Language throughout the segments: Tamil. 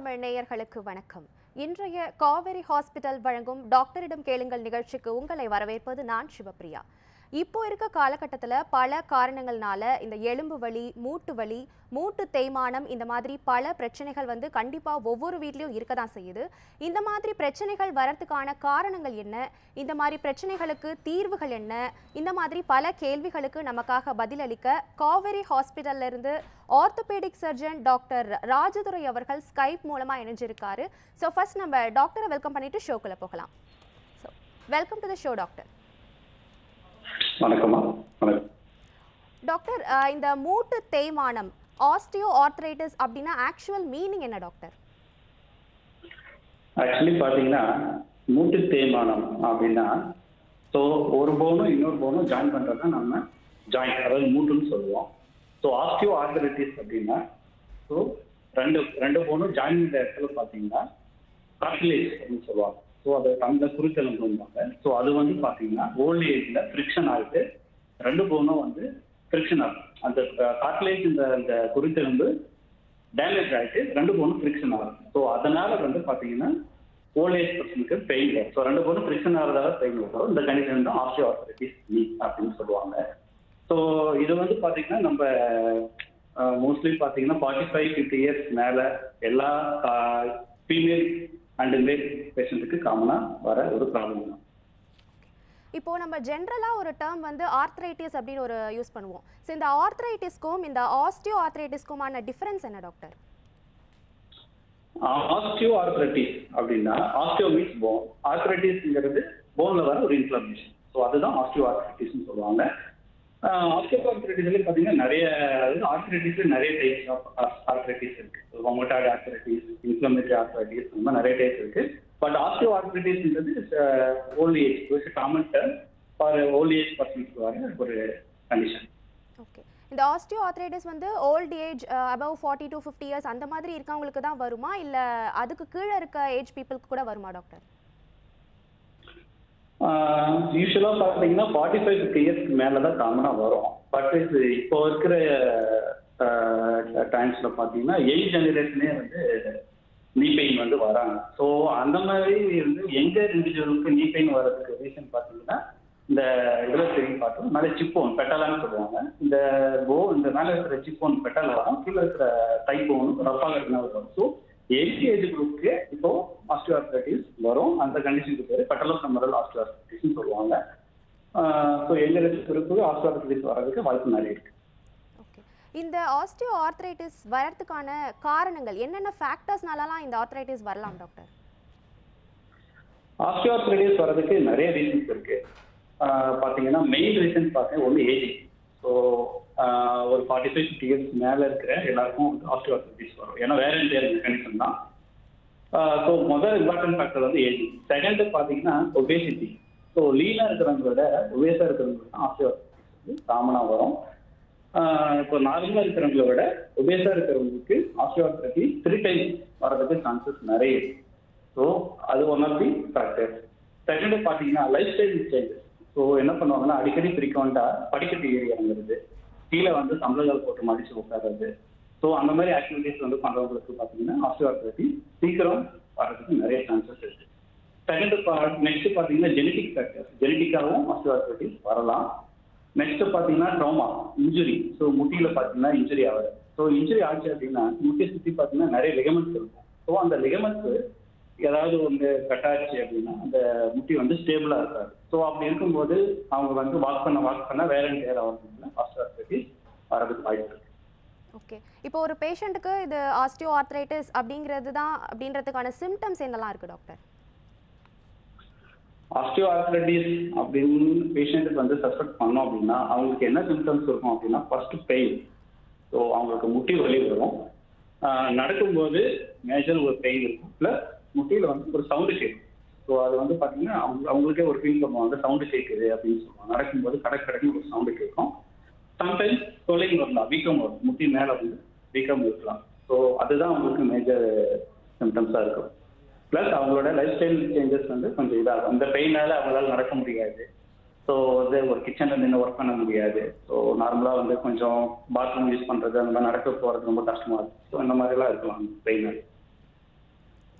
தமிழ் நேயர்களுக்கு வணக்கம் இன்றைய காவேரி ஹாஸ்பிட்டல் வழங்கும் டாக்டரிடம் கேளுங்கள் நிகழ்ச்சிக்கு உங்களை வரவேற்பது நான் சிவப்பிரியா இப்போ இருக்க காலகட்டத்தில் பல காரணங்கள்னால இந்த எலும்பு வலி மூட்டு வலி மூட்டு தேய்மானம் இந்த மாதிரி பல பிரச்சனைகள் வந்து கண்டிப்பாக ஒவ்வொரு வீட்லேயும் இருக்க தான் செய்யுது இந்த மாதிரி பிரச்சனைகள் வரத்துக்கான காரணங்கள் என்ன இந்த மாதிரி பிரச்சனைகளுக்கு தீர்வுகள் என்ன இந்த மாதிரி பல கேள்விகளுக்கு நமக்காக பதிலளிக்க காவேரி ஹாஸ்பிட்டல்ல இருந்து ஆர்த்தோபெடிக் சர்ஜன் டாக்டர் ராஜதுரை அவர்கள் ஸ்கைப் மூலமாக இணைஞ்சிருக்காரு ஸோ ஃபர்ஸ்ட் நம்ம டாக்டரை வெல்கம் பண்ணிட்டு ஷோக்குள்ள போகலாம் so welcome to the show doctor வணக்கம்மா வணக்கம் டாக்டர் அஹ், இந்த மூட்டு தேய்மானம் ஆஸ்டியோ ஆர்த்ரைட்டிஸ் அப்படின்னா ஆக்சுவல் மீனிங் என்ன டாக்டர் ஆக்சுவலி பார்த்தீங்கன்னா மூட்டு தேய்மானம் அப்படின்னா ஸோ ஒரு போனும் இன்னொரு போனும் ஜாயின் பண்ணுறது தான் நம்ம ஜாயிண்ட் அதாவது மூட்டுன்னு சொல்லுவோம் ஸோ ஆஸ்டியோ ஆர்த்தரைட்டிஸ் அப்படின்னா ஸோ ரெண்டு ரெண்டு போனும் ஜாயின் பண்ணுற இடத்துல பார்த்தீங்கன்னா கார்டிலேஜ் அப்படின்னு சொல்லுவாங்க ஸோ அது அந்த குருத்தெலும்புவாங்க ஸோ அது வந்து பார்த்தீங்கன்னா ஓல்ட் ஏஜில் ஃப்ரிக்ஷன் ஆகிட்டு ரெண்டு போனும் வந்து ஃப்ரிக்ஷன் ஆகும் அந்த கார்டிலேஜ் இந்த இந்த குருத்தெலும்பு டேமேஜ் ஆகிட்டு ரெண்டு போனும் ஃப்ரிக்ஷன் ஆகும் ஸோ அதனால வந்து பார்த்தீங்கன்னா ஓல்ட் ஏஜ் பர்சனுக்கு பெயின் வரும் ஸோ ரெண்டு போனும் ஃப்ரிக்ஷன் ஆகிறதால பெயின் வரும் இந்த கண்டிஷன் தான் ஆஸ்டியோ ஆர்த்தரைட்டிஸ் அப்படின்னு சொல்லுவாங்க ஸோ இது வந்து பார்த்தீங்கன்னா நம்ம மோஸ்ட்லி பார்த்தீங்கன்னா ஃபார்ட்டி ஃபைவ் ஃபிஃப்டி இயர்ஸ் மேலே எல்லா ஃபீமேல் அண்ட் மேல் பேஷண்ட்டுக்கு காமனாக வர ஒரு ப்ராப்ளம் தான் இப்போ நம்ம ஜென்ரலா ஒரு டேர்ம் வந்து ஆர்த்ரைட்டிஸ் அப்படின்னு ஒரு யூஸ் பண்ணுவோம் ஸோ இந்த ஆர்த்ரைட்டிஸ்க்கும் இந்த ஆஸ்டியோ ஆர்த்ரைட்டிஸ்க்குமான டிஃபரன்ஸ் என்ன டாக்டர் ஆஸ்டியோ ஆர்த்ரைட்டிஸ் அப்படின்னா ஆஸ்டியோ மீன்ஸ் போன் ஆர்த்ரைட்டிஸ்ங்கிறது போன்ல வர ஒரு இன்ஃப்ளமேஷன் ஸோ அதுதான் ஆஸ்டியோ ஆர்த்ரைட்டிஸ்னு சொல்லுவாங்க ஆஸ்டியோ ஆர்த்ரைட்டிஸ்ல பார்த்தீங்கன்னா நிறைய அதாவது ஆர்த்ரைட்டிஸ்ல நிறைய டைப்ஸ் ஆஃப் ஆர்த்ரைட்டிஸ் இருக்கு ரொமோட்டாய்டு ஆர்த்ரைட்டிஸ் இன்ஃப்ளமேட்டரி ஆர்த்ரைட்டிஸ் அந்த மாதிரி நிறைய டைப்ஸ் இருக்கு பட் ஆஸ்டியோ ஆர்த்ரைட்டிஸ்ன்றது old age common term for old age பர்சன்ஸ்க்கு வர ஒரு கண்டிஷன் ஓகே இந்த ஆஸ்டியோ ஆர்த்ரைட்டிஸ் வந்து old age above forty to fifty years அந்த மாதிரி இருக்கவங்களுக்கு தான் வருமா இல்லை அதுக்கு கீழே இருக்க ஏஜ் பீப்புளுக்கு கூட வருமா டாக்டர் யூஸ்வலாக பார்த்தீங்கன்னா ஃபார்ட்டி ஃபைவ் ஃபிஃப்டி இயர்ஸ்க்கு மேலே தான் காமனாக வரும் பட் இது இப்போ இருக்கிற டைம்ஸில் பார்த்தீங்கன்னா எயிட் ஜெனரேஷனே வந்து நீ பெயின் வந்து வராங்க ஸோ அந்த மாதிரி வந்து எங்க இண்டிவிஜுவலுக்கு நீ பெயின் வர்றதுக்கு ரீசன் பார்த்தீங்கன்னா இந்த இதில் தெரியும் பார்த்தோம் மேலே சிப்போன் பெட்டலான்னு சொல்லுவாங்க இந்த போ இந்த மேலே இருக்கிற சிப்போன் பெட்டல் வரும் கீழே இருக்கிற டைப்போன் ரஃபாக இருக்கிற வரும் ஸோ எயிட்டி ஏஜ் குரூப்க்கு இப்போ ஆஸ்டியோஆர்த்ரைட்டிஸ் வரும் அந்த கண்டிஷனுக்கு பேர் பெட்டலோ சம்மரல் ஆஸ்டியோஆர்த்ரைட்டிஸ்னு சொல்லுவாங்க ஸோ எங்க குரூப்புக்கு ஆஸ்டியோஆர்த்ரைட்டிஸ் வர்றதுக்கு வாய்ப்பு நிறைய இருக்கு ஓகே இந்த ஆஸ்டியோ ஆர்த்ரைட்டிஸ் வரதுக்கான காரணங்கள் என்னென்ன ஃபேக்டர்ஸ்னாலலாம் இந்த ஆர்த்ரைட்டிஸ் வரலாம் டாக்டர் ஆஸ்டியோஆர்த்ரைட்டிஸ் வர்றதுக்கு நிறைய ரீசன்ஸ் இருக்கு ஆஹ் பாத்தீங்கன்னா மெயின் ரீசன் பார்த்தீங்கன்னா ஒன்று ஏஜிங் ஸோ ஒரு ஃபார்ட்டி ஃபைவ் ஃபிஃப்டி இயர்ஸ் மேலே இருக்கிற எல்லாருக்கும் வந்து ஆஸ்டியோஆர்த்ரைட்டிஸ் வரும் ஏன்னா வேற வேறு மெக்கானிசம் தான் ஸோ முதல் இம்பார்ட்டன்ட் ஃபேக்டர் வந்து ஏஜிங் செகண்ட் பார்த்தீங்கன்னா ஒபேசிட்டி ஸோ லீனாக இருக்கிறவங்களோட ஒபேஸாக இருக்கிறவங்களுக்கு தான் ஆஸ்டியோஆர்த்ரைட்டிஸ் வந்து காமனாக வரும் ஆஹ் இப்போ நார்மலாக இருக்கிறவங்கள விட ஒபேஸாக இருக்கிறவங்களுக்கு ஆஸ்டியோஆர்த்ரைட்டிஸ் த்ரீ டைம்ஸ் வரதுக்கு சான்சஸ் நிறைய இருக்கு ஸோ அது one of the factors second பார்த்தீங்கன்னா லைஃப் ஸ்டைல் சேஞ்சஸ் ஸோ என்ன பண்ணுவாங்கன்னா அடிக்கடி ஃப்ரீக்வெண்ட்டா படிக்கட்டு ஏறி இறங்குறது கீழே வந்து சம்பளங்கள் போட்டு மடிச்சு உட்கார்றது ஸோ அந்த மாதிரி ஆக்டிவிட்டிஸ் வந்து பண்ணுறவங்களுக்கு பார்த்தீங்கன்னா ஆஸ்டியோஆர்த்ரைட்டிஸ் சீக்கிரம் வர்றதுக்கு நிறைய சான்சஸ் இருக்கு செகண்ட் நெக்ஸ்ட் பார்த்தீங்கன்னா ஜெனட்டிக் ஃபேக்டர்ஸ் ஜெனட்டிக்காகவும் ஆஸ்டியோஆர்த்ரைட்டிஸ் வரலாம் நெக்ஸ்ட் பார்த்தீங்கன்னா ட்ராமா இன்ஜுரி ஸோ முட்டியில் பார்த்தீங்கன்னா இன்ஜுரி ஆகுது ஸோ இன்ஜுரி ஆச்சு அப்படின்னா முட்டியை சுற்றி பார்த்தீங்கன்னா நிறைய லிகமெண்ட்ஸ் இருக்கும் ஸோ அந்த லிகமெண்ட்ஸ் ஏதாவது ஒன்று கட்டாச்சு அப்படின்னா அந்த முட்டி வந்து ஸ்டேபிளாக இருக்காது ஸோ அப்படி இருக்கும்போது அவங்க வந்து வாக் பண்ண வாக் பண்ண வேற கேர் ஆகிறதுனால ஆஸ்டியோஆர்த்ரைட்டிஸ் வரதுக்கு வாய்ப்பு இருக்கு ஓகே இப்போ ஒரு பேஷண்ட்டுக்கு இது ஆஸ்டியோ ஆர்த்ரைட்டிஸ் அப்படிங்கிறது தான் அப்படின்றதுக்கான சிம்டம்ஸ் என்னெல்லாம் இருக்குது டாக்டர் ஆஸ்டியோ ஆர்த்ரைட்டிஸ் அப்படின்னு பேஷண்ட்டுக்கு வந்து சஸ்பெக்ட் பண்ணோம் அப்படின்னா அவங்களுக்கு என்ன சிம்டம்ஸ் இருக்கும் அப்படின்னா ஃபர்ஸ்ட் பெயின் ஸோ அவங்களுக்கு முட்டி வலி வரும் ஆஹ் நடக்கும்போது மேஜர் ஒரு பெயின் இருக்கும் ப்ளஸ் முட்டியில் வந்து ஒரு சவுண்டு கேட்கும் ஸோ அது வந்து பார்த்தீங்கன்னா அவங்க அவங்களுக்கே ஒரு ஃபீல் பண்ணுவாங்க சவுண்டு கேட்குது அப்படின்னு சொல்லுவாங்க நடக்கும்போது கடக் கடக்குன்னு ஒரு சவுண்டு கேட்கும் சம்டைம்ஸ் தொலைங்க வரலாம் வீக்கம் வரும் முட்டி மேலே வந்து வீக்கம் இருக்கலாம் ஸோ அதுதான் அவங்களுக்கு மேஜர் சிம்டம்ஸாக இருக்கும் ப்ளஸ் அவங்களோட லைஃப் ஸ்டைல் சேஞ்சஸ் வந்து கொஞ்சம் இதாகும் அந்த பெயினால அவங்களால நடக்க முடியாது ஸோ வந்து ஒரு கிச்சனில் நின்று ஒர்க் பண்ண முடியாது ஸோ நார்மலாக வந்து கொஞ்சம் பாத்ரூம் யூஸ் பண்ணுறது அந்த மாதிரி நடக்க போகிறது ரொம்ப கஷ்டமாக இருக்கும் ஸோ இந்த மாதிரிலாம் இருக்கலாம் பெயினால்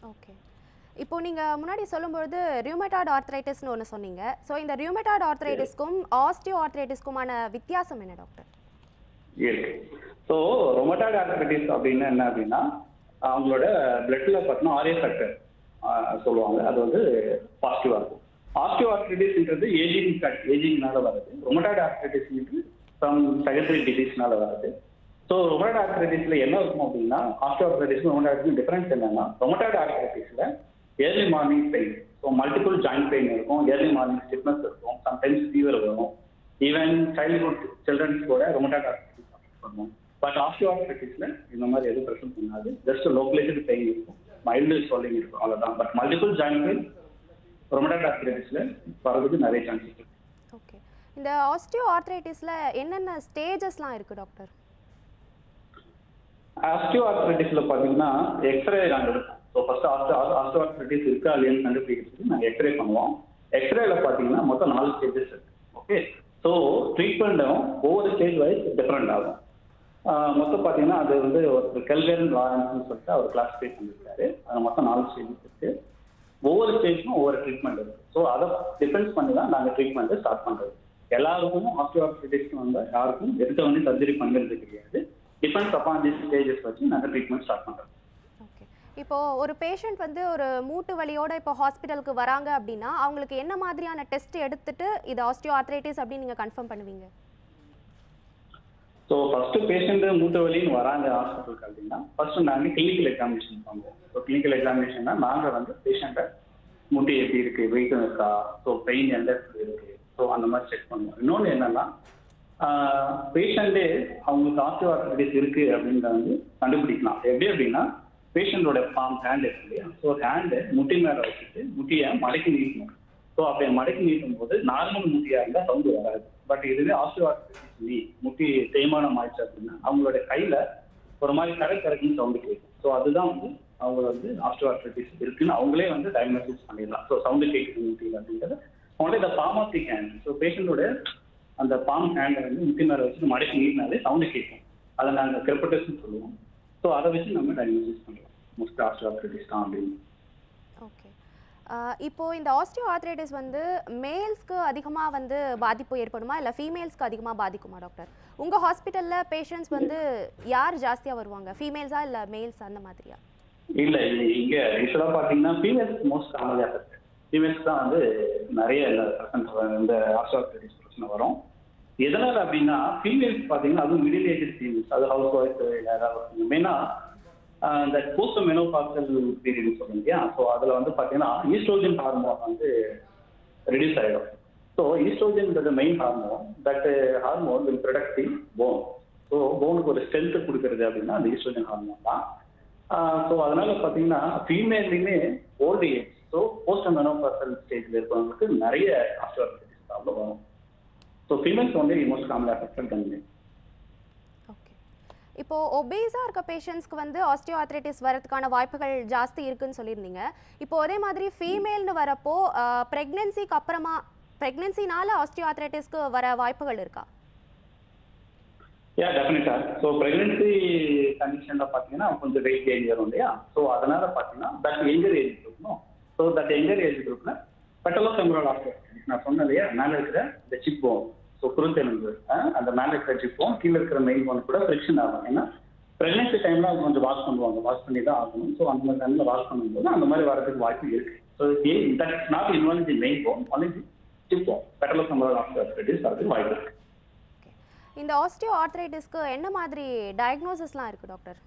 ஓகே இப்போ நீங்க முன்னாடி சொல்லும்பொழுது ரியூமட்டாய்டு ஆர்த்ரைட்டிஸ்னு ஒன்று சொன்னீங்க ஸோ இந்த ரியூமட்டாய்டு ஆர்த்ரைட்டிஸ்க்கும் ஆஸ்டியோ ஆர்த்ரைட்டிஸ்க்குமான வித்தியாசம் என்ன டாக்டர் இருக்கு ஸோ ரொமட்டாய்டு ஆர்த்தரைட்டிஸ் அப்படின்னா என்ன அப்படின்னா அவங்களோட பிளட்ல பார்த்தீங்கன்னா ஆரிய ஃபேக்டர் சொல்லுவாங்க அது வந்து பாசிட்டிவாக இருக்கும் ஆஸ்டியோ ஆர்த்தரைட்டிஸ்ன்றது ஏஜிங் ஏஜிங்னால வருது ரொமட்டாய்டு ஆர்த்தரைட்டிஸ்ன்றது சம் செகண்டரி டிசீஸ்னால வருது ஸோ ரொமட்டாய்டு ஆர்த்தரைட்டிஸ்ல என்ன இருக்கும் அப்படின்னா ஆஸ்டியோ ஆர்த்தரைட்டிஸ் ரொமட்டாய்டுக்கும் டிஃபரன்ஸ் என்னன்னா ரொமட்டாய்டு ஆர்த்தரைட்டிஸ்ல early morning pain so multiple joint pain இருக்கும் ஏர்லி மார்னிங் ஸ்டிஃப்னஸ் இருக்கும் சம்டைம்ஸ் ஃபீவர் வரும் ஈவன் சைல்ட்ஹுட் சில்ட்ரன்ஸ் கூட ரொமட்டாய்டு ஆர்த்தரைட்டிஸ் பண்ணுவோம் பட் ஆஸ்டியோ ஆர்த்தரைட்டிஸ்ல இந்த மாதிரி எதுவும் பிரச்சனை பண்ணாது ஜஸ்ட் லோக்கலைஸ்டு பெயின் இருக்கும் மைல்டு ஸ்வெல்லிங் இருக்கும் அவ்வளவுதான் but multiple joint pain rheumatoid ஆர்த்தரைட்டிஸ்ல வரதுக்கு நிறைய சான்சஸ் இருக்கு ஓகே இந்த ஆஸ்டியோ ஆர்த்ரைட்டிஸ்ல என்னென்ன ஸ்டேஜஸ்லாம் இருக்கு டாக்டர் ஆஸ்டியோ ஆர்த்தரைட்டிஸ்ல பாத்தீங்கன்னா எக்ஸ்ரே நாங்கள் எடுப்போம் so first osteo osteoarthritis இருக்கா இல்லையான்னு கண்டுபிடிக்கிறதுக்கு நாங்கள் எக்ஸ்ரே பண்ணுவோம் எக்ஸ்ரேல பாத்தீங்கன்னா மொத்தம் நாலு ஸ்டேஜஸ் இருக்கு ஓகே ஸோ ட்ரீட்மெண்ட்டும் ஒவ்வொரு ஸ்டேஜ் வைஸ் டிஃப்ரெண்ட் ஆகும் ஆஹ் மொத்தம் பார்த்தீங்கன்னா அது வந்து ஒரு கெல்கன் லாரன்ஸ்னு சொல்லிட்டு அவர் கிளாஸிஃபை பண்ணியிருக்காரு அது மொத்தம் நாலு ஸ்டேஜஸ் இருக்கு ஒவ்வொரு ஸ்டேஜ்க்கும் ஒவ்வொரு ட்ரீட்மெண்ட் இருக்கு ஸோ அதை டிபெண்ட்ஸ் பண்ணி தான் நாங்கள் ட்ரீட்மெண்ட்டை ஸ்டார்ட் பண்ணுறது எல்லாருக்கும் ஆஸ்டியோஆர்த்திட்டிஸ் வந்து யாருக்கும் எடுத்த வந்து சர்ஜரி பண்ணுறது கிடையாது டிபெண்ட்ஸ் அப்பான் தி ஸ்டேஜஸ் வச்சு நாங்கள் ட்ரீட்மெண்ட் ஸ்டார்ட் பண்ணுறோம் ஓகே இப்போ ஒரு பேஷண்ட் வந்து ஒரு மூட்டு வலியோட இப்போ ஹாஸ்பிட்டலுக்கு வராங்க அப்படின்னா அவங்களுக்கு என்ன மாதிரியான டெஸ்ட் எடுத்துட்டு இது ஆஸ்டியோ ஆர்த்ரைட்டிஸ் அப்படின்னு நீங்க கன்ஃபார்ம் பண்ணுவீங்க ஸோ ஃபர்ஸ்ட் பேஷண்ட் மூட்டு வலின்னு வராங்க ஹாஸ்பிட்டலுக்கு அப்படின்னா ஃபர்ஸ்ட் நாங்கள் கிளினிக்கல் எக்ஸாமினேஷன் பண்ணுவோம் ஸோ கிளினிக்கல் எக்ஸாமினேஷன்னா நாங்கள் வந்து பேஷண்ட்டை முட்டி எப்படி இருக்கு வெயிட்டும் இருக்கா ஸோ பெயின் எந்த இடத்துல இருக்கு ஸோ அந்த மாதிரி செக் பண்ணுவோம் இன்னொன்று என்னன்னா பேஷண்ட்டே அவங்களுக்கு ஆஸ்டியோஆர்த்திட்டிஸ் இருக்கு அப்படின்றத வந்து கண்டுபிடிக்கலாம் எப்படி அப்படின்னா பேஷண்டோட பாம் ஹேண்ட் இருக்கு இல்லையா ஸோ ஹேண்டு முட்டி மேலே வச்சுட்டு முட்டியை மடக்கி நீட்டணும் ஸோ அப்படி மடக்கி நீட்டும் போது நார்மல் முட்டியா இருந்தால் சவுண்டு வராது பட் இதுவே ஆஸ்டியோஆர்த்திட்டிஸ் நீ முட்டி தேய்மானம் ஆயிடுச்சு அப்படின்னா அவங்களோட கையில ஒரு மாதிரி கரை கரைக்குன்னு சவுண்டு கேட்கும் ஸோ அதுதான் வந்து அவங்க வந்து ஆஸ்டியோஆர்த்திட்டிஸ் இருக்குன்னு அவங்களே வந்து டயக்னோசிஸ் பண்ணிடலாம் ஸோ சவுண்டு கேட்குது முட்டியில் அப்படின்றது அவங்களே இந்த palm of the hand so பேஷண்டோட அந்த பாம் ஹேண்டை வந்து முட்டி மேலே வச்சுட்டு மடக்கி நீட்டினாலே சவுண்டு கேட்கும் அதை நாங்கள் கிரிப்பட்டஸ்ன்னு சொல்லுவோம் ஸோ அதை வச்சு நம்ம டயக்னோசிஸ் பண்ணலாம் மோஸ்ட் ஆஸ்டியோஆர்த்திட்டிஸ் தான் அப்படின்னு ஓகே இப்போ இந்த ஆஸ்டியோ ஆர்த்ரைட்டிஸ் வந்து மேல்ஸ்க்கு அதிகமாக வந்து பாதிப்பு ஏற்படுமா இல்லை ஃபீமேல்ஸ்க்கு அதிகமாக பாதிக்குமா டாக்டர் உங்கள் ஹாஸ்பிட்டலில் பேஷண்ட்ஸ் வந்து யார் ஜாஸ்தியாக வருவாங்க ஃபீமேல்ஸா இல்லை மேல்ஸ் அந்த மாதிரியா இல்ல இல்ல இங்க யூஸ்வலா பாத்தீங்கன்னா ஃபீமேல்ஸ் மோஸ்ட் காமனியா இருக்கு ஃபீமேல்ஸ் தான் வந்து நிறைய பிரசன்ட் இந்த ஆஸ்ட்ராக்டிஸ் பிரச்சனை வரும் எதனால அப்படின்னா ஃபீமேல்ஸ் பாத்தீங்கன்னா அதுவும் மிடில் ஏஜ் ஃபீமேல்ஸ் அது ஹவுஸ் ஒய்ஃப் யாராவது மெயினா இந்த போஸ்ட் மெனோபாக்சல் பீரியட் சொல்லுங்க இல்லையா ஸோ அதுல வந்து பாத்தீங்கன்னா ஈஸ்ட்ரோஜன் ஹார்மோன் வந்து ரெடியூஸ் ஆயிடும் ஸோ ஈஸ்ட்ரோஜன்ன்றது main hormone that hormone will protect the bone so போனுக்கு ஒரு ஸ்ட்ரென்த் கொடுக்கறது அப்படின்னா அந்த ஈஸ்ட்ரோஜன் ஹார்மோன் தான் ஸோ அதனால பார்த்தீங்கன்னா ஃபீமேல்லையுமே old age so post menopausal ஸ்டேஜில் இருக்கிறவங்களுக்கு நிறைய ஆஸ்ட்ரோஆர்த்திட்டிஸ் ப்ராப்ளம் வரும் ஸோ ஃபீமேல்ஸ் வந்து மோஸ்ட் காமன் அஃபெக்ட் பண்ணுங்க ஓகே இப்போ ஒபேஸா இருக்க பேஷண்ட்ஸ்க்கு வந்து ஆஸ்டியோ ஆர்த்ரைட்டிஸ் வரதுக்கான வாய்ப்புகள் ஜாஸ்தி இருக்குன்னு சொல்லியிருந்தீங்க இப்போ அதே மாதிரி ஃபீமேல்னு வரப்போ ப்ரெக்னென்சிக்கு அப்புறமா ப்ரெக்னென்சினால ஆஸ்டியோ ஆர்த்ரைட்டிஸ்க்கு வர வாய்ப்புகள் இருக்கா யா டெஃபினட்டா ஸோ ப்ரெக்னென்சி கண்டிஷனில் பார்த்தீங்கன்னா கொஞ்சம் வெயிட் கெயின் வரும் இல்லையா ஸோ அதனால பார்த்தீங்கன்னா தட் எங்கர் ஏஜ் குரூப்னும் ஸோ தட் எங்கர் ஏஜ் குரூப்ல பெட்டலோ செம்பரல் ஆஃப்டர் நான் சொன்னேன் இல்லையா மேலே இருக்கிற இந்த சிப் போன் ஸோ குருத்தெலும்பு அஹ், அந்த மேலே இருக்கிற சிப் போன் கீழே இருக்கிற மெயின் போன் கூட ஃப்ரிக்ஷன் ஆகும் ஏன்னா ப்ரெக்னென்சி டைம்ல அவங்க கொஞ்சம் வாஷ் பண்ணுவாங்க வாஷ் பண்ணி தான் ஆகணும் ஸோ அந்த மாதிரி டைம்ல வாஷ் பண்ணும்போது அந்த மாதிரி வரதுக்கு வாய்ப்பு இருக்கு so that not involve the main bone only the chip bone patellofemoral after வரதுக்கு வாய்ப்பு இருக்கு ஓகே இந்த ஆஸ்டியோ ஆர்த்ரைட்டிஸ்க்கு என்ன மாதிரி டயக்னோசிஸ்லாம் இருக்குது டாக்டர்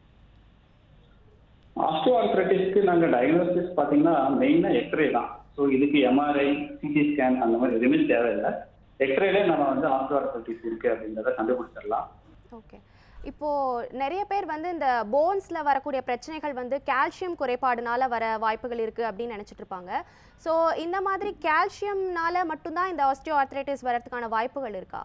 ஆஸ்டியோஆர்த்ரைட்டிஸ்க்கு நாங்கள் டயக்னோசிஸ் பார்த்தீங்கன்னா மெயினாக எக்ஸ்ரே தான் ஸோ இதுக்கு எம்ஆர்ஐ சிடி ஸ்கேன் அந்த மாதிரி எதுவுமே தேவையில்லை எக்ஸ்ரேலே நம்ம வந்து ஆஸ்டியோஆர்த்ரைட்டிஸ் இருக்கு அப்படின்றத கண்டுபிடிச்சிடலாம் ஓகே இப்போ நிறைய பேர் வந்து இந்த போன்ஸ்ல வரக்கூடிய பிரச்சனைகள் வந்து கால்சியம் குறைபாடுனால வர வாய்ப்புகள் இருக்கு அப்படின்னு நினைச்சிட்டு இருப்பாங்க ஸோ இந்த மாதிரி கால்சியம்னால மட்டும்தான் இந்த ஆஸ்டியோ ஆர்த்ரைட்டிஸ் வரதுக்கான வாய்ப்புகள் இருக்கா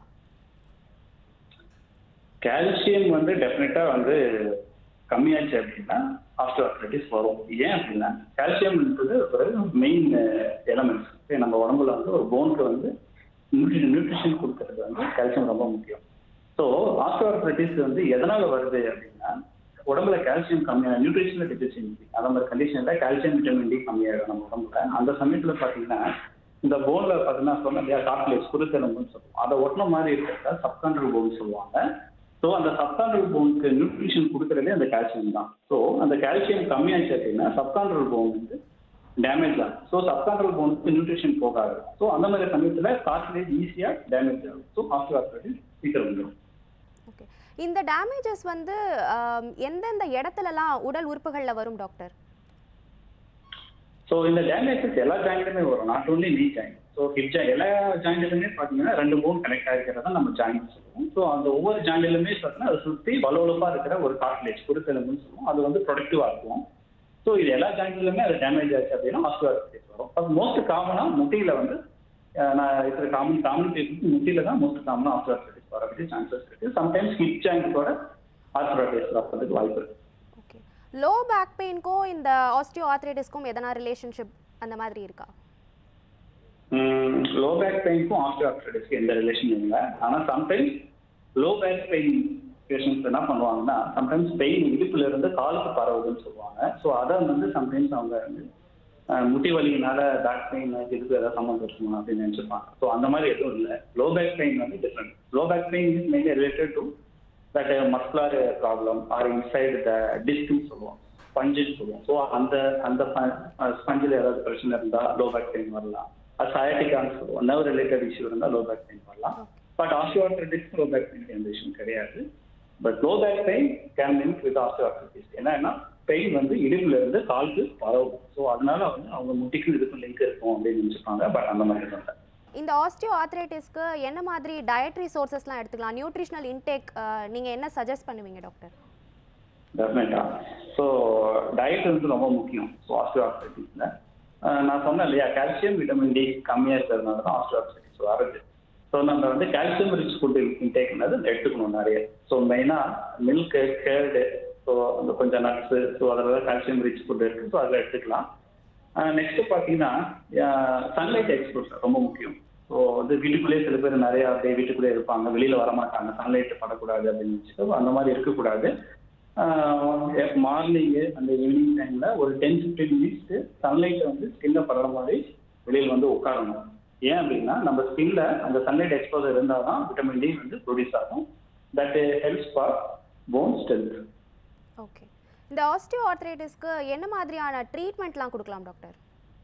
கால்சியம் வந்து டெஃபினட்டாக வந்து கம்மியாச்சு அப்படின்னா ஆஸ்டியோஆர்த்ரைட்டிஸ் வரும் ஏன் அப்படின்னா கால்சியம்ன்றது ஒரு மெயின் எலமெண்ட்ஸ் நம்ம உடம்புல வந்து ஒரு போனுக்கு வந்து நியூட்ரிஷன் கொடுக்கறது வந்து கால்சியம் ரொம்ப முக்கியம் ஸோ ஆஸ்டியோஆர்த்ரைட்டிஸ் வந்து எதனால வருது அப்படின்னா உடம்புல கால்சியம் கம்மியாக நியூட்ரிஷனல் டெபிசியன்சி அந்த மாதிரி கண்டிஷன்ல கால்சியம் விட்டமின் டி கம்மியாயிடும் நம்ம உடம்புல அந்த சமயத்துல பாத்தீங்கன்னா இந்த போன்ல பாத்தீங்கன்னா சொன்ன இல்லையா கார்ட்லேஜ் குருத்தெலும்புன்னு சொல்லுவோம் அதை ஒட்டின மாதிரி இருக்கிறத சப்கான்ட்ரல் போன் சொல்லுவாங்க ஸோ அந்த சப்கான்ட்ரல் போனுக்கு நியூட்ரிஷன் கொடுக்கறதே அந்த கால்சியம் தான் ஸோ அந்த கால்சியம் கம்மியாச்சு அப்படின்னா சப்கான்ட்ரல் போன் வந்து டேமேஜ் ஆகும் ஸோ சப்கான்ட்ரல் போனுக்கு நியூட்ரிஷன் போகாது ஸோ அந்த மாதிரி சமயத்துல கார்ட்லேஜ் ஈஸியா டேமேஜ் ஆகும் ஸோ ஆஸ்டியோஆர்த்ரைட்டிஸ் சீக்கிரம் வந்துடும் ஓகே இந்த டேமேஜஸ் வந்து ஆம், எந்தெந்த இடத்துலலாம் உடல் உறுப்புகளில் வரும் டாக்டர் ஸோ இந்த டேமேஜஸ் எல்லா ஜாயிண்ட்லுமே வரும் not only knee joint so hip joint எல்லா ஜாயிண்ட்லுமே பார்த்தீங்கன்னா ரெண்டு போன் கனெக்ட் ஆகிருக்கிறதா நம்ம ஜாயிண்ட் சொல்லுவோம் ஸோ அந்த ஒவ்வொரு ஜாயிண்ட்லுமே பார்த்தீங்கன்னா அதை சுற்றி வலுவலுப்பாக இருக்கிற ஒரு கார்ட்லேஜ் குருத்தெலும்புன்னு சொல்லுவோம் அது வந்து ப்ரொடக்டிவாக இருக்கும் ஸோ இது எல்லா ஜாயிண்ட்லுமே அது டேமேஜ் ஆச்சு அப்படின்னா ஆஸ்டியோஆர்த்ரைட்டிஸ் வரும் அது மோஸ்ட் காமனாக முட்டியில் வந்து அஹ், நான் இருக்கிற காமன் காமன் பீப்புளுக்கு முட்டியில் தான் மோஸ்ட் காமனாக ஆஸ்டியோஆர்த்ரைட்டிஸ் வரதுக்கு சான்சஸ் இருக்குது சம்டைம்ஸ் ஹிப் ஜாயிண்ட்டோட ஆஸ்டியோஆர்த்ரைட்டிஸ் வரதுக்கு வாய்ப்பு இருக்குது ஓகே லோ பேக் பெயினுக்கும் இந்த ஆஸ்டியோ ஆர்த்ரைட்டிஸ்க்கும் எதனா ரிலேஷன்ஷிப் அந்த மாதிரி இருக்கா லோ பேக் பெயினுக்கும் ஆஸ்டியோஆர்த்ரைட்டிஸ்க்கு எந்த ரிலேஷனும் இல்லை ஆனால் sometimes low back pain patients என்ன பண்ணுவாங்கன்னா சம்டைம்ஸ் பெயின் இடுப்புல இருந்து காலுக்கு பரவுதுன்னு சொல்லுவாங்க ஸோ அதை வந்து சம்டைம்ஸ் அவங்க வந்து அஹ், முட்டி வலியினால பேக் பெயின் இதுக்கு ஏதாவது சம்மந்தம் இருக்குமா அப்படின்னு நினச்சிருப்பாங்க ஸோ அந்த மாதிரி எதுவும் இல்லை லோ பேக் பெயின் வந்து different low back pain is mainly related to that muscular problem or inside the டிஸ்க்னு சொல்லுவோம் ஸ்பஞ்சுன்னு சொல்லுவோம் ஸோ அந்த அந்த ஸ்பஞ்சில் ஏதாவது பிரச்சனை இருந்தால் லோ பேக் பெயின் வரலாம் அது சயட்டிக்கான்னு சொல்லுவோம் நர்வ் ரிலேட்டட் இஷ்யூ இருந்தால் லோ பேக் பெயின் வரலாம் but osteoarthritis low back pain எந்த இஷ்யூ கிடையாது but low back pain can link with osteoarthritis என்னன்னா பெயின் வந்து இடுப்புல இருந்து காலுக்கு பரவும் ஸோ அதனால வந்து அவங்க முட்டிக்கும் இதுக்கும் லிங்க் இருக்கும் அப்படின்னு நினைச்சுப்பாங்க பட் அந்த மாதிரி இல்லை இந்த ஆஸ்டியோ ஆர்த்ரைட்டிஸ்க்கு என்ன மாதிரி டயட்ரி சோர்சஸ்லாம் எடுத்துக்கலாம் நியூட்ரிஷனல் இன்டேக் நீங்கள் என்ன சஜஸ்ட் பண்ணுவீங்க டாக்டர் டெஃபினட்டா ஸோ டயட் வந்து ரொம்ப முக்கியம் ஸோ ஆஸ்டியோஆர்த்ரைட்டிஸில் நான் சொன்னேன் இல்லையா கால்சியம் விட்டமின் டி கம்மியாக இருக்கிறதுனால தான் ஆஸ்டியோஆர்த்ரைட்டிஸ் வருது ஸோ நம்ம வந்து கால்சியம் ரிச் ஃபுட் இன்டேக்னது எடுத்துக்கணும் நிறைய ஸோ மெயினாக மில்க்கு கேர்டு ஸோ அந்த கொஞ்சம் நட்ஸு ஸோ அதில் கால்சியம் ரிச் ஃபுட் இருக்குது ஸோ அதில் எடுத்துக்கலாம் நெக்ஸ்ட் பார்த்தீங்கன்னா சன்லைட் எக்ஸ்போர்ட் ரொம்ப முக்கியம் ஸோ வந்து வீட்டுக்குள்ளேயே சில பேர் நிறைய அப்படியே வீட்டுக்குள்ளேயே இருப்பாங்க வெளியில வர மாட்டாங்க சன்லைட் படக்கூடாது அப்படின்னு வச்சுட்டு அந்த மாதிரி இருக்கக்கூடாது மார்னிங்கு அந்த ஈவினிங் டைம்ல ஒரு டென் ஃபிஃப்டீன் மினிட்ஸ் சன்லைட் வந்து ஸ்கின்ல படுற மாதிரி வெளியில் வந்து உட்காரணும் ஏன் அப்படின்னா நம்ம ஸ்கின்ல அந்த சன்லைட் எக்ஸ்போசர் இருந்தால் தான் விட்டமின் டி வந்து ப்ரொடியூஸ் ஆகும் that helps for bone strength okay இந்த ஆஸ்டியோ ஆர்த்ரைட்டிஸ்க்கு என்ன மாதிரியான ட்ரீட்மெண்ட்லாம் கொடுக்கலாம் டாக்டர்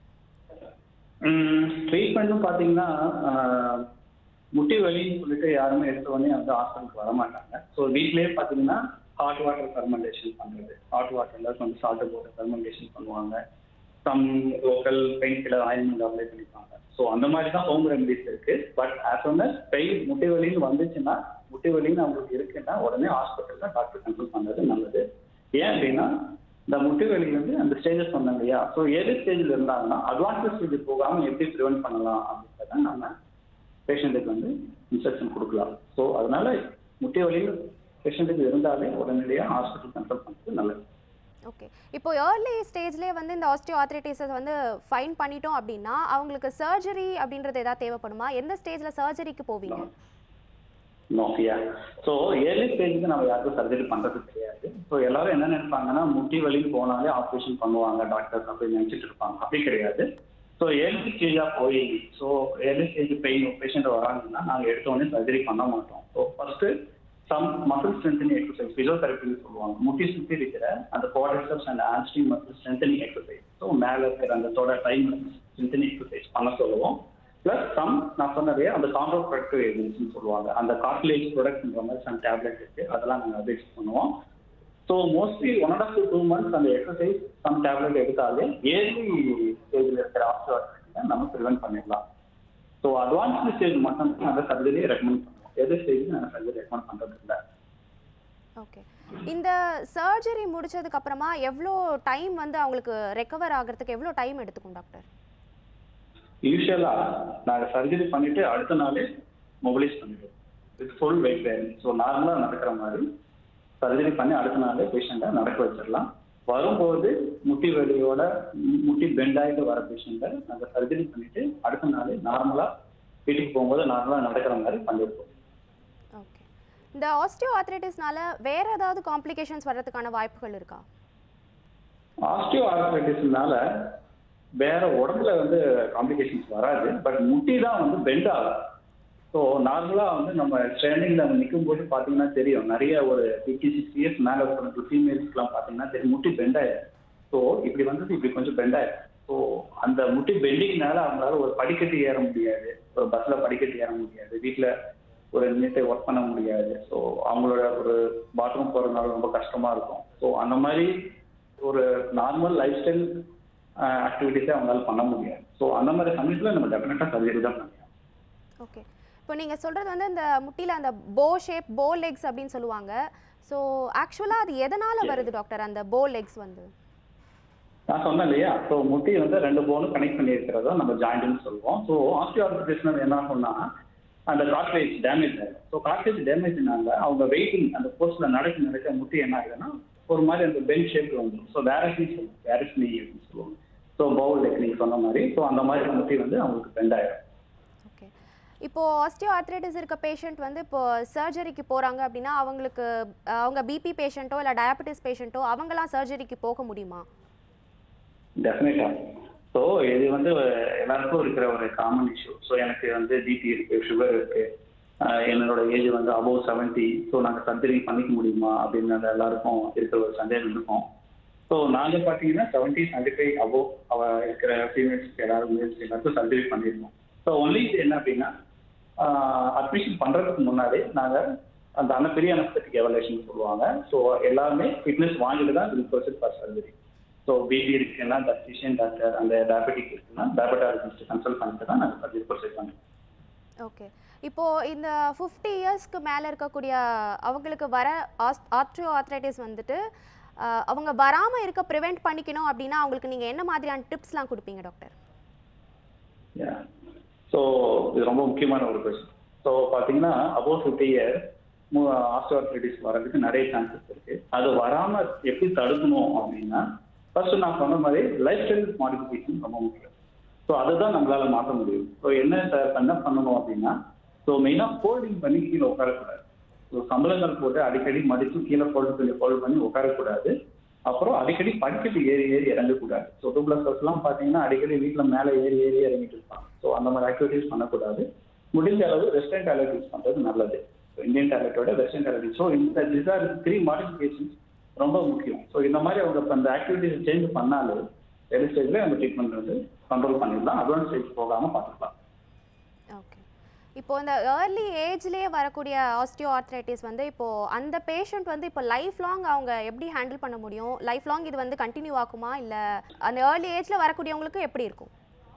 ட்ரீட்மெண்ட்டும் பார்த்தீங்கன்னா ஆஹ், முட்டி வலின்னு சொல்லிட்டு யாருமே எடுத்த உடனே வந்து ஹாஸ்பிட்டலுக்கு வர மாட்டாங்க ஸோ வீட்லயே பார்த்தீங்கன்னா ஹாட் வாட்டர் ஃபெர்மெண்டேஷன் பண்ணுறது ஹாட் வாட்டர்ல கொஞ்சம் சால்ட்டு போட்டு ஃபெர்மெண்டேஷன் பண்ணுவாங்க some local pain killer ointment apply பண்ணிப்பாங்க ஸோ அந்த மாதிரி தான் ஹோம் ரெமடிஸ் இருக்கு பட் ஆஸ் ஒன் பெயின் முட்டி வலின்னு வந்துச்சுன்னா முட்டி வலின்னு அவங்களுக்கு இருக்குன்னா உடனே ஹாஸ்பிட்டலில் டாக்டர் கன்சல்ட் பண்ணுறது நல்லது ஏன் அப்படின்னா இந்த முட்டி வலி வந்து அந்த ஸ்டேஜஸ் சொன்னாங்க இல்லையா ஸோ ஏழு ஸ்டேஜில் இருந்தாங்கன்னா அட்வான்ஸ் ஸ்டேஜ் போகாமல் எப்படி ப்ரிவென்ட் பண்ணலாம் அப்படின்றத நம்ம பேஷண்ட்டுக்கு வந்து இன்ஸ்ட்ரக்ஷன் கொடுக்கலாம் ஸோ அதனால முட்டி வலி பேஷண்ட்டுக்கு இருந்தாலே உடனடியாக ஹாஸ்பிட்டல் கன்சல்ட் பண்ணுறது நல்லது ஓகே இப்போ ஏர்லி ஸ்டேஜ்லேயே வந்து இந்த ஆஸ்டியோ ஆர்த்ரைட்டிஸை வந்து ஃபைன் பண்ணிட்டோம் அப்படின்னா அவங்களுக்கு சர்ஜரி அப்படின்றது ஏதாவது தேவைப்படுமா எந்த ஸ்டேஜில் சர்ஜரிக்கு போவீங்க நோக்கியா ஸோ ஏர்லி ஸ்டேஜுக்கு நம்ம யாருக்கும் சர்ஜரி பண்ணுறது கிடையாது ஸோ எல்லாரும் என்ன நினைப்பாங்கன்னா முட்டி வலின்னு போனாலே ஆப்ரேஷன் பண்ணுவாங்க டாக்டர்ஸ் அப்படின்னு நினச்சிட்டு இருப்பாங்க அப்படி கிடையாது ஸோ ஏர்லி ஸ்டேஜாக போய் so early stage pain patient வராங்கன்னா நாங்கள் எடுத்த உடனே சர்ஜரி பண்ண மாட்டோம் so first some muscle strengthening exercise ஃபிசியோதெரப்பின்னு சொல்லுவாங்க முட்டி சுற்றி இருக்கிற அந்த quadriceps and hamstring muscle strengthening exercise so மேலே இருக்கிற அந்த தொட டைம் ஸ்ட்ரென்தனிங் எக்ஸசைஸ் பண்ண சொல்லுவோம் ப்ளஸ் சம் நான் சொன்னதே அந்த காம்போ ப்ரொடக்டிவ் ஏஜென்ட்ஸ்னு சொல்லுவாங்க அந்த கார்ட்லேஜ் ப்ராடக்ட்ன்ற மாதிரி சம் டேப்லெட் இருக்கு அதெல்லாம் நாங்கள் அட்வைஸ் பண்ணுவோம் so mostly one and half to two months அந்த எக்ஸசைஸ் சம் டேப்லெட் எடுத்தாலே ஏர்லி ஸ்டேஜில் இருக்கிற ஆஸ்ட்ரோஆர்த்ரைட்டிஸை நம்ம ப்ரிவென்ட் பண்ணிடலாம் ஸோ அட்வான்ஸ்டு ஸ்டேஜ் மட்டும் அந்த சர்ஜரி ரெக்கமெண்ட் பண்ணுவோம் எது ஸ்டேஜ் நாங்கள் சர்ஜரி ரெக்கமெண்ட் பண்ணுறது இல்லை ஓகே இந்த சர்ஜரி முடிச்சதுக்கு அப்புறமா எவ்வளோ டைம் வந்து அவங்களுக்கு ரெக்கவர் ஆகிறதுக்கு எவ்வளோ டைம் எடுத்துக்கும் டாக்டர் யூஸ்வலாக நாங்கள் சர்ஜரி பண்ணிட்டு அடுத்த நாளே மொபிலைஸ் பண்ணிடுவோம் with full weight bearing so நார்மலாக நடக்கிற மாதிரி சர்ஜரி பண்ணி அடுத்த நாளே பேஷண்ட்டை நடக்க வச்சிடலாம் வரும்போது முட்டி வலியோட மு- முட்டி பெண்ட் ஆகிட்டு வர பேஷண்ட்டை நாங்கள் சர்ஜரி பண்ணிட்டு அடுத்த நாளே நார்மலாக வீட்டுக்கு போகும்போது நார்மலாக நடக்கிற மாதிரி பண்ணியிருப்போம் ஓகே இந்த ஆஸ்டியோ ஆர்த்ரைட்டிஸ்னால வேற ஏதாவது காம்ப்ளிகேஷன்ஸ் வர்றதுக்கான வாய்ப்புகள் இருக்கா ஆஸ்டியோ ஆர்த்ரைட்டிஸ்னால வேற உடம்புல வந்து காம்ப்ளிகேஷன்ஸ் வராது பட் முட்டி தான் வந்து பெண்ட் ஆகும் ஸோ நார்மலாக வந்து நம்ம ஸ்டாண்டிங்கில் நம்ம நிற்கும் போது பார்த்தீங்கன்னா தெரியும் நிறைய ஒரு ஃபிஃப்டி சிக்ஸ் இயர்ஸ் மேலே இருக்கிற ஃபீமேல்ஸ்க்குலாம் பார்த்தீங்கன்னா தெரியும் முட்டி பெண்ட் ஆயிடும் ஸோ இப்படி வந்தது இப்படி கொஞ்சம் பெண்ட் ஆயிடும் ஸோ அந்த முட்டி பெண்டிங்னால அவங்களால ஒரு படிக்கட்டு ஏற முடியாது ஒரு பஸ்ஸில் படிக்கட்டு ஏற முடியாது வீட்டில் ஒரு நிமிஷத்தை ஒர்க் பண்ண முடியாது ஸோ அவங்களோட ஒரு பாத்ரூம் போகிறதுனால ரொம்ப கஷ்டமா இருக்கும் ஸோ அந்த மாதிரி ஒரு நார்மல் லைஃப் ஸ்டைல் ஆக்டிவிட்டிஸை அவங்களால பண்ண முடியாது ஸோ அந்த மாதிரி சமயத்தில் நம்ம டெஃபினட்டாக சர்ஜரி தான் பண்ணலாம் ஓகே இப்போ நீங்கள் சொல்கிறது வந்து இந்த முட்டியில் அந்த போ ஷேப் போ லெக்ஸ் அப்படின்னு சொல்லுவாங்க ஸோ ஆக்சுவலாக அது எதனால் வருது டாக்டர் அந்த போ லெக்ஸ் வந்து நான் சொன்னேன் இல்லையா ஸோ முட்டி வந்து ரெண்டு போனும் கனெக்ட் பண்ணி இருக்கிறதா நம்ம ஜாயிண்ட்னு சொல்லுவோம் ஸோ ஆஸ்டியோஆர்த்திஸ்னால் என்ன சொன்னா அந்த கார்ட்ரேஜ் டேமேஜ் ஆகும் ஸோ கார்ட்ரேஜ் டேமேஜ்னால அவங்க வெயிட்டிங் அந்த போஸ்ட்ல நடக்க நடக்க முட்டி என்ன ஆகுதுன்னா ஒரு மாதிரி அந்த பெஞ்ச் ஷேப் வந்துடும் ஸோ வேரஸ்னி சொல்லுவோம் வேரஸ்னி அப்படின்னு சொல்லுவோம் ஸோ பவுல் டெக்னிக் சொன்ன மாதிரி ஸோ அந்த மாதிரி முட்டி வந்து அவங்களுக்கு பெண்ட் ஆயிடும் ஓகே இப்போ ஆஸ்டியோ ஆர்த்ரைட்டிஸ் இருக்க பேஷண்ட் வந்து இப்போ சர்ஜரிக்கு போகிறாங்க அப்படின்னா அவங்களுக்கு அஹ், அவங்க பிபி பேஷண்ட்டோ இல்லை டயபெட்டிஸ் பேஷண்ட்டோ அவங்களாம் சர்ஜரிக்கு போக முடியுமா டெஃபினட்டா ஸோ இது வந்து எல்லாருக்கும் இருக்கிற ஒரு காமன் இஷ்யூ ஸோ எனக்கு வந்து பிபி இருக்கு சுகர் இருக்கு ஆஹ் என்னோட ஏஜ் வந்து அபவ் செவன்ட்டி ஸோ நாங்கள் சர்ஜரி பண்ணிக்க முடியுமா அப்படின்னு அந்த எல்லாருக்கும் இருக்கிற ஒரு சந்தேகம் இருக்கும் ஸோ நாங்கள் பார்த்தீங்கன்னா செவன்ட்டி செவன்டி ஃபைவ் அபவ் அவ இருக்கிற ஃபீமேல்ஸ்க்கு எல்லாரும் மேல்ஸ் எல்லாருக்கும் சர்ஜரி பண்ணியிருக்கோம் ஸோ ஒன்லி இது என்ன அப்படின்னா அட்மிஷன் பண்ணுறதுக்கு முன்னாடி நாங்கள் அந்த அந்த பெரிய அனஸ்தட்டிக் எவலேஷன் சொல்லுவாங்க ஸோ எல்லாருமே ஃபிட்னஸ் வாங்கிட்டு தான் will proceed for surgery so BP இருக்குன்னா டயட்டிஷியன் டாக்டர் அந்த டயபெட்டிக் இருக்குன்னா டயபெட்டாலஜிஸ்ட் கன்சல்ட் பண்ணிட்டு தான் நாங்கள் சர்ஜரி ப்ரொசீட் பண்ணுறோம் ஓகே இப்போ இந்த ஃபிஃப்டி இயர்ஸ்க்கு மேலே இருக்கக்கூடிய அவங்களுக்கு வர ஆஸ் ஆஸ்ட்ரியோ ஆர்த்ரைட்டிஸ் வந்துட்டு அஹ், அவங்க வராமல் இருக்க ப்ரிவெண்ட் பண்ணிக்கணும் அப்படின்னா அவங்களுக்கு நீங்கள் என்ன மாதிரியான டிப்ஸ்லாம் கொடுப்பீங்க டாக்டர் ஸோ இது ரொம்ப முக்கியமான ஒரு கொஸ்டின் ஸோ பார்த்தீங்கன்னா அபோவ் ஃபிஃப்டி இயர் ஆஸ்டோஆர்த்ரைட்டிஸ் வரதுக்கு நிறைய சான்சஸ் இருக்கு அது வராம எப்படி தடுக்கணும் அப்படின்னா ஃபர்ஸ்ட் நான் சொன்ன மாதிரி லைஃப் ஸ்டைல் மாடிஃபிகேஷன் ரொம்ப முக்கியம் ஸோ அதுதான் நம்மளால மாற்ற முடியும் ஸோ என்ன சார் என்ன பண்ணணும் அப்படின்னா ஸோ மெயினாக ஃபோல்டிங் பண்ணி கீழே உட்காரக்கூடாது ஸோ சம்பளங்கள் போட்டு அடிக்கடி மடிச்சு கீழே ஃபோல்டு பண்ணி ஃபோல்டு பண்ணி உட்காரக்கூடாது அப்புறம் அடிக்கடி படிக்கட்டு ஏறி ஏறி இறங்கக்கூடாது ஸோ டூ பிளஸ்லாம் பார்த்தீங்கன்னா அடிக்கடி வீட்டில் மேலே ஏறி ஏறி இறங்கிட்டு இருப்பாங்க ஸோ அந்த மாதிரி ஆக்டிவிட்டிஸ் பண்ணக்கூடாது முடிஞ்ச அளவு வெஸ்டர்ன் டாய்லெட் யூஸ் பண்ணுறது நல்லது இந்தியன் டாய்லெட்டோட வெஸ்டர்ன் டாய்லெட் ஸோ இந்த டிசார் த்ரீ மாடிஃபிகேஷன்ஸ் ரொம்ப முக்கியம் ஸோ இந்த மாதிரி அவங்க இப்ப அந்த ஆக்டிவிட்டிஸ் சேஞ்ச் பண்ணாலும் எது ஸ்டேஜ்ல நம்ம ட்ரீட்மெண்ட் வந்து கண்ட்ரோல் பண்ணிடலாம் அட்வான்ஸ் ஸ்டேஜ் போகாமல் பார்த்துக்கலாம் ஓகே இப்போ இந்த ஏர்லி ஏஜ்லேயே வரக்கூடிய ஆஸ்டியோ ஆர்த்ரைட்டிஸ் வந்து இப்போ அந்த பேஷண்ட் வந்து இப்போ லைஃப் லாங் அவங்க எப்படி ஹேண்டில் பண்ண முடியும் லைஃப் லாங் இது வந்து கண்டினியூ ஆகுமா இல்லை அந்த ஏர்லி ஏஜில் வரக்கூடியவங்களுக்கு எப்படி இருக்கும்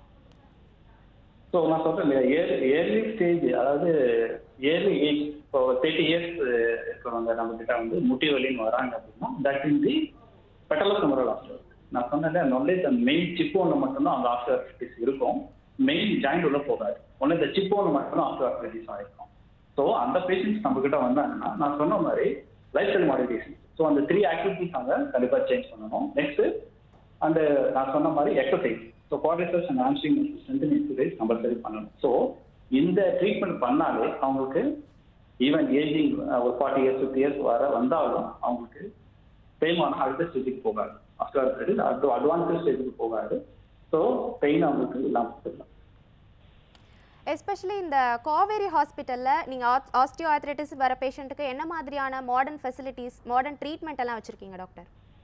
ஸோ நான் சொல்றேன் இல்லையா ஏர் ஏர்லி ஸ்டேஜ் அதாவது ஏர்லி ஏஜ் இப்போ தேர்ட்டி இயர்ஸ் இருக்கிறவங்க நம்ம கிட்ட வந்து முட்டி வலின்னு வராங்க அப்படின்னா that in the patellofemoral ஆஸ்டர் நான் சொன்னேன் ஒன்லி இந்த மெயின் சிப்போன்ல மட்டும்தான் அந்த ஆஸ்டர் இருக்கும் மெயின் ஜாயிண்ட் உள்ள போகாது ஒன்லி இந்த சிப்போன்ல மட்டும்தான் ஆஸ்டர் ஆயிருக்கும் ஸோ அந்த பேஷண்ட்ஸ் நம்ம கிட்ட வந்தாங்கன்னா நான் சொன்ன மாதிரி லைஃப் ஸ்டைல் மாடிஃபிகேஷன் ஸோ அந்த த்ரீ ஆக்டிவிட்டிஸ் அவங்க கண்டிப்பாக சேஞ்ச் பண்ணணும் நெக்ஸ்ட் அந்த நான் சொன்ன மாதிரி exercise so quadriceps and hamstring strengthen exercise compulsory பண்ணணும் ஸோ இந்த ட்ரீட்மெண்ட் பண்ணாலே அவங்களுக்கு ஈவன் ஏஜிங் ஒரு ஃபார்ட்டி இயர்ஸ் ஃபிஃப்டி இயர்ஸ் வர வந்தாலும் அவங்களுக்கு தேய்மானம் அடுத்த ஸ்டேஜுக்கு போகாது ஆஃப்டர் அடுத்த அட்வான்ஸ் ஸ்டேஜுக்கு போகாது ஸோ பெயின் அவங்களுக்கு இல்லாமல் போயிடலாம் எஸ்பெஷலி இந்த காவேரி ஹாஸ்பிட்டலில் நீங்கள் ஆஸ்டியோ ஆர்த்ரைட்டிஸ் வர பேஷண்ட்டுக்கு என்ன மாதிரியான மாடர்ன் ஃபெசிலிட்டிஸ் மாடர்ன் ட்ரீட்மெண்ட் எல்லாம் வச்சுருக்கீங்க டாக்டர்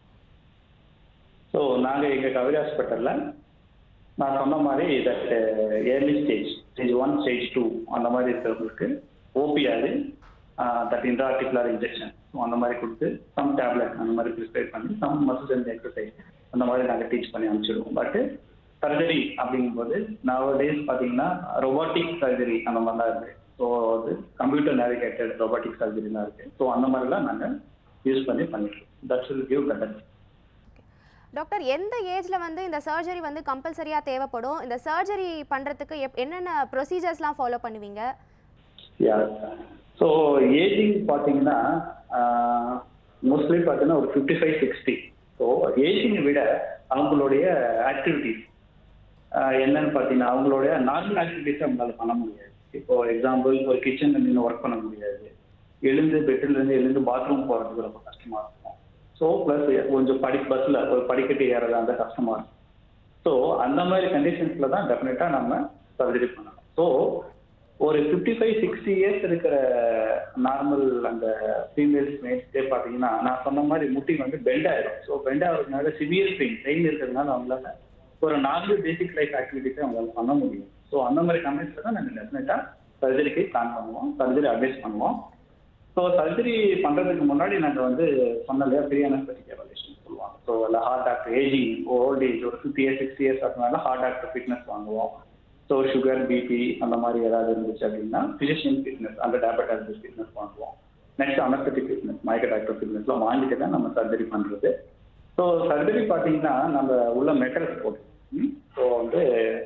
ஸோ நாங்கள் எங்கள் கவிதை ஹாஸ்பிட்டலில் நான் சொன்ன மாதிரி that early stage stage one stage two அந்த மாதிரி இருக்கிறவங்களுக்கு OPR that intra-articular injection so அந்த மாதிரி கொடுத்து சம் டேப்லெட் அந்த மாதிரி ப்ரிஸ்கிரைப் பண்ணி சம் மசில் அண்ட் எக்ஸசைஸ் அந்த மாதிரி நாங்கள் டீச் பண்ணி அனுப்பிச்சிடுவோம் பட் சர்ஜரி அப்படிங்கும்போது நவ டேஸ் பார்த்தீங்கன்னா ரொபாட்டிக் சர்ஜரி அந்த மாதிரிலாம் இருக்கு ஸோ அது கம்ப்யூட்டர் நேவிகேட்டட் ரொபாட்டிக் சர்ஜரிலாம் இருக்கு ஸோ அந்த மாதிரிலாம் நாங்கள் யூஸ் பண்ணி பண்ணிடுறோம் that's will give better doctor எந்த ஏஜில் வந்து இந்த சர்ஜரி வந்து கம்பல்சரியாக தேவைப்படும் இந்த சர்ஜரி பண்ணுறதுக்கு எப் என்னென்ன ப்ரொசீஜர்ஸ்லாம் ஃபாலோ பண்ணுவீங்க யா ஸோ ஏஜிங் பார்த்தீங்கன்னா மோஸ்ட்லி பார்த்தீங்கன்னா ஒரு ஃபிஃப்டி ஃபைவ் சிக்ஸ்டி ஸோ ஏஜிங்கை விட அவங்களுடைய ஆக்டிவிட்டிஸ் என்னன்னு பார்த்தீங்கன்னா அவங்களுடைய நார்மல் ஆக்டிவிட்டிஸ் அவங்களால பண்ண முடியாது இப்போ எக்ஸாம்பிள் ஒரு கிச்சனில் நின்று ஒர்க் பண்ண முடியாது எழுந்து பெட்டில் இருந்து எழுந்து பாத்ரூம் போறதுக்கு ரொம்ப கஷ்டமா இருக்கும் ஸோ ப்ளஸ் கொஞ்சம் படி பஸ்ல ஒரு படிக்கட்டு ஏறதா இருந்தால் கஷ்டமா இருக்கும் ஸோ அந்த மாதிரி கண்டிஷன்ஸ்ல தான் டெஃபினட்டா நம்ம சர்ஜரி பண்ணணும் ஸோ ஒரு ஃபிஃப்டி ஃபைவ் சிக்ஸ்டி இயர்ஸ் இருக்கிற நார்மல் அந்த ஃபீமேல்ஸ் மேட்ஸ்டே பார்த்தீங்கன்னா நான் சொன்ன மாதிரி முட்டி வந்து பெண்ட் ஆயிடும் ஸோ பெண்ட் ஆகிறதுனால சிவியர் பெயின் பெயின் இருக்கிறதுனால அவங்களால ஒரு நார்மல் பேசிக் லைஃப் ஆக்டிவிட்டிஸை அவங்களால பண்ண முடியும் ஸோ அந்த மாதிரி கம்பெனிஸில் தான் நாங்கள் டெஃபினட்டாக சர்ஜரிக்கு பிளான் பண்ணுவோம் சர்ஜரி அட்வைஸ் பண்ணுவோம் ஸோ சர்ஜரி பண்ணுறதுக்கு முன்னாடி நாங்கள் வந்து சொன்ன இல்லையா ப்ரீ அனஸ்தட்டிக் எவல்யூஷன் சொல்லுவாங்க ஸோ இல்லை heart doctor ageing old age ஒரு ஃபிஃப்டி இயர்ஸ் சிக்ஸ்டி இயர்ஸ் அப்படினால ஹார்ட் டாக்டர் ஃபிட்னஸ் வாங்குவோம் ஸோ சுகர் பிபி அந்த மாதிரி ஏதாவது இருந்துச்சு அப்படின்னா ஃபிசிஷியன் ஃபிட்னஸ் அந்த டயபெட்டாலஜிஸ்ட் ஃபிட்னஸ் வாங்குவோம் நெக்ஸ்ட் அனஸ்தட்டிக் ஃபிட்னஸ் மயக்க டாக்டர் ஃபிட்னஸ்லாம் வாங்கிட்டு தான் நம்ம சர்ஜரி பண்ணுறது ஸோ சர்ஜரி பார்த்தீங்கன்னா நம்ம உள்ள மெட்டல்ஸ் போட்டு ஸோ வந்து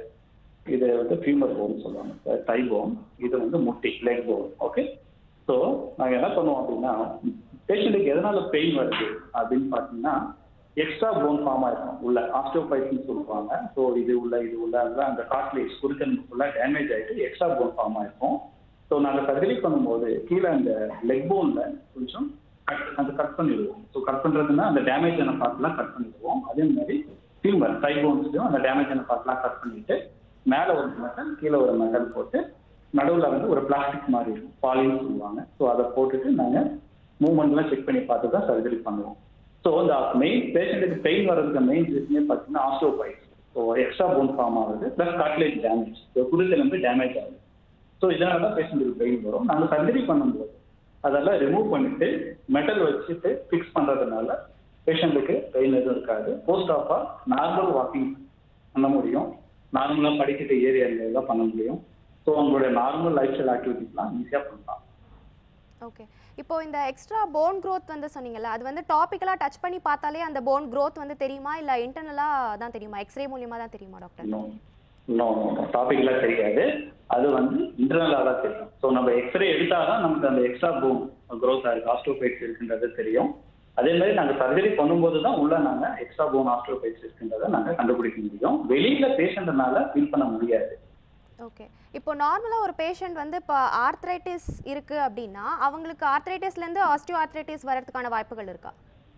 இது வந்து ஃபீமர் போன் சொல்லுவாங்க டை போன் இது வந்து முட்டி லெக் போன் ஓகே ஸோ நாங்கள் என்ன பண்ணுவோம் அப்படின்னா பேஷண்ட்டுக்கு எதனால பெயின் வருது அப்படின்னு பார்த்தீங்கன்னா எக்ஸ்ட்ரா போன் ஃபார்ம் ஆயிருக்கும் உள்ள ஆஸ்டியோபைட்ஸ்னு சொல்லுவாங்க ஸோ இது உள்ள இது உள்ள அதெல்லாம் அந்த கார்ட்லேஜ் குருக்கன் ஃபுல்லாக டேமேஜ் ஆகிட்டு எக்ஸ்ட்ரா போன் ஃபார்ம் ஆயிருக்கும் ஸோ நாங்கள் சர்ஜரி பண்ணும்போது கீழே அந்த லெக் போனில் கொஞ்சம் கட் அந்த கட் பண்ணிடுவோம் ஸோ கட் பண்ணுறதுன்னா அந்த டேமேஜ் ஆன பார்ட்லாம் கட் பண்ணிடுவோம் அதே மாதிரி ஃபீமர் டை போன்ஸ்லையும் அந்த டேமேஜ் ஆன பார்ட்லாம் கட் பண்ணிட்டு மேலே ஒரு மெட்டல் கீழே ஒரு மெட்டல் போட்டு நடுவில் வந்து ஒரு பிளாஸ்டிக் மாதிரி இருக்கும் பாலின்னு சொல்லுவாங்க ஸோ அதை போட்டுட்டு நாங்கள் மூவ்மெண்ட்லாம் செக் பண்ணி பார்த்து தான் சர்ஜரி பண்ணுவோம் ஸோ இந்த மெயின் பேஷண்ட்டுக்கு பெயின் வர்றதுக்கு மெயின் ரீசனே பார்த்தீங்கன்னா osteophytes so extra bone form ஆகுது ப்ளஸ் காட்லேஜ் டேமேஜ் ஸோ குருத்தில் வந்து டேமேஜ் ஆகுது ஸோ இதனால தான் பேஷண்ட்டுக்கு பெயின் வரும் நாங்கள் சர்ஜரி பண்ணும்போது அதெல்லாம் ரிமூவ் பண்ணிட்டு மெட்டல் வச்சுட்டு ஃபிக்ஸ் பண்ணுறதுனால பேஷண்ட்டுக்கு பெயின் எதுவும் இருக்காது போஸ்ட் ஆஃபாக நார்மல் வாக்கிங் பண்ண முடியும் நார்மலாக படிக்கிற ஏரியாவில் பண்ண முடியும் ஸோ அவங்களுடைய நார்மல் லைஃப் ஸ்டைல் ஆக்டிவிட்டிஸ்லாம் ஈஸியாக பண்ணலாம் ஓகே இப்போ இந்த எக்ஸ்ட்ரா போன் growth வந்து சொன்னீங்கல்ல அது வந்து டாபிக்கலாக டச் பண்ணி பார்த்தாலே அந்த போன் growth வந்து தெரியுமா இல்லை இன்டர்னலாக தான் தெரியுமா எக்ஸ்ரே மூலியமா தான் தெரியுமா டாக்டர் இன்னும் இன்னும் டாபிக்லாம் தெரியாது அது வந்து இன்டர்னலாக தான் தெரியும் ஸோ நம்ம எக்ஸ்ரே எடுத்தால் தான் நமக்கு அந்த எக்ஸ்ட்ரா போன் க்ரோத் ஆயிருக்கு ஆஸ்ட்ரோபைட்ஸ் இருக்குன்றது தெரியும் அதே மாதிரி நாங்கள் சர்ஜரி பண்ணும்போது தான் உள்ள நாங்கள் எக்ஸ்ட்ரா போன் ஆஸ்ட்ரோபைட்ஸ் இருக்குன்றதை நாங்கள் கண்டுபிடிக்க முடியும் வெளியில் பேஷண்ட்னால ஃபீல் பண்ண முடியாது ஓகே இப்போ நார்மலாக ஒரு பேஷண்ட் வந்து இப்போ ஆர்த்ரைட்டிஸ் இருக்கு அப்படின்னா அவங்களுக்கு ஆர்த்ரைட்டிஸ்லேருந்து ஆஸ்டியோ ஆர்த்ரைட்டிஸ் வரதுக்கான வாய்ப்புகள் இருக்கா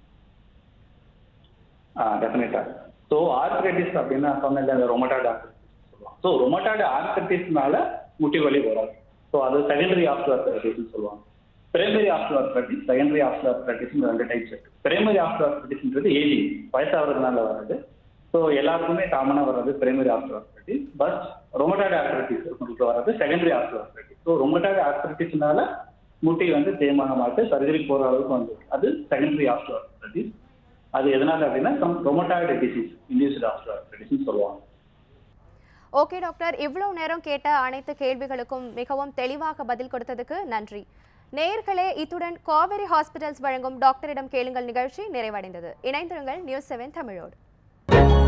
டெஃபினட்டா ஸோ ஆர்த்ரைட்டிஸ் அப்படின்னா சொன்னது அந்த ரொமட்டாய்டு ஆர்த்ரைட்டிஸ் சொல்லுவாங்க ஸோ ரொமட்டாய்டு ஆர்த்ரைட்டிஸ்னால முட்டி வலி வராது ஸோ அது செகண்டரி ஆஸ்டோ ஆர்த்ரைட்டிஸ்னு சொல்லுவாங்க primary osteoarthritis secondary osteoarthritis ரெண்டு டைப்ஸ் இருக்கு பிரைமரி ஆஸ்டோ ஆர்த்ரைட்டிஸ்ன்றது ஏஜிங் வயசாகிறதுனால வர்றது ஸோ எல்லாருக்குமே காமனாக வர்றது primary osteoarthritis but rheumatoid arthritis உங்களுக்கு வர்றது secondary osteoarthritis so rheumatoid ஆர்த்ரைட்டிஸ்னால முட்டி வந்து தேய்மானமாட்டு சர்ஜரி போகிற அளவுக்கு வந்து அது செகண்டரி ஆஸ்டோ ஆர்த்ரைட்டிஸ் அது எதனால அப்படின்னா ரொமட்டாய்டு டிசீஸ் இன்டியூஸ்டு ஆஸ்டோ ஆர்த்ரைட்டிஸ்னு சொல்லுவாங்க ஓகே டாக்டர் இவ்வளவு நேரம் கேட்ட அனைத்து கேள்விகளுக்கும் மிகவும் தெளிவாக பதில் கொடுத்ததுக்கு நன்றி நேயர்களே இத்துடன் காவேரி ஹாஸ்பிட்டல்ஸ் வழங்கும் டாக்டரிடம் கேளுங்கள் நிகழ்ச்சி நிறைவடைந்தது இணைந்திருங்கள் நியூஸ் செவன் தமிழோடு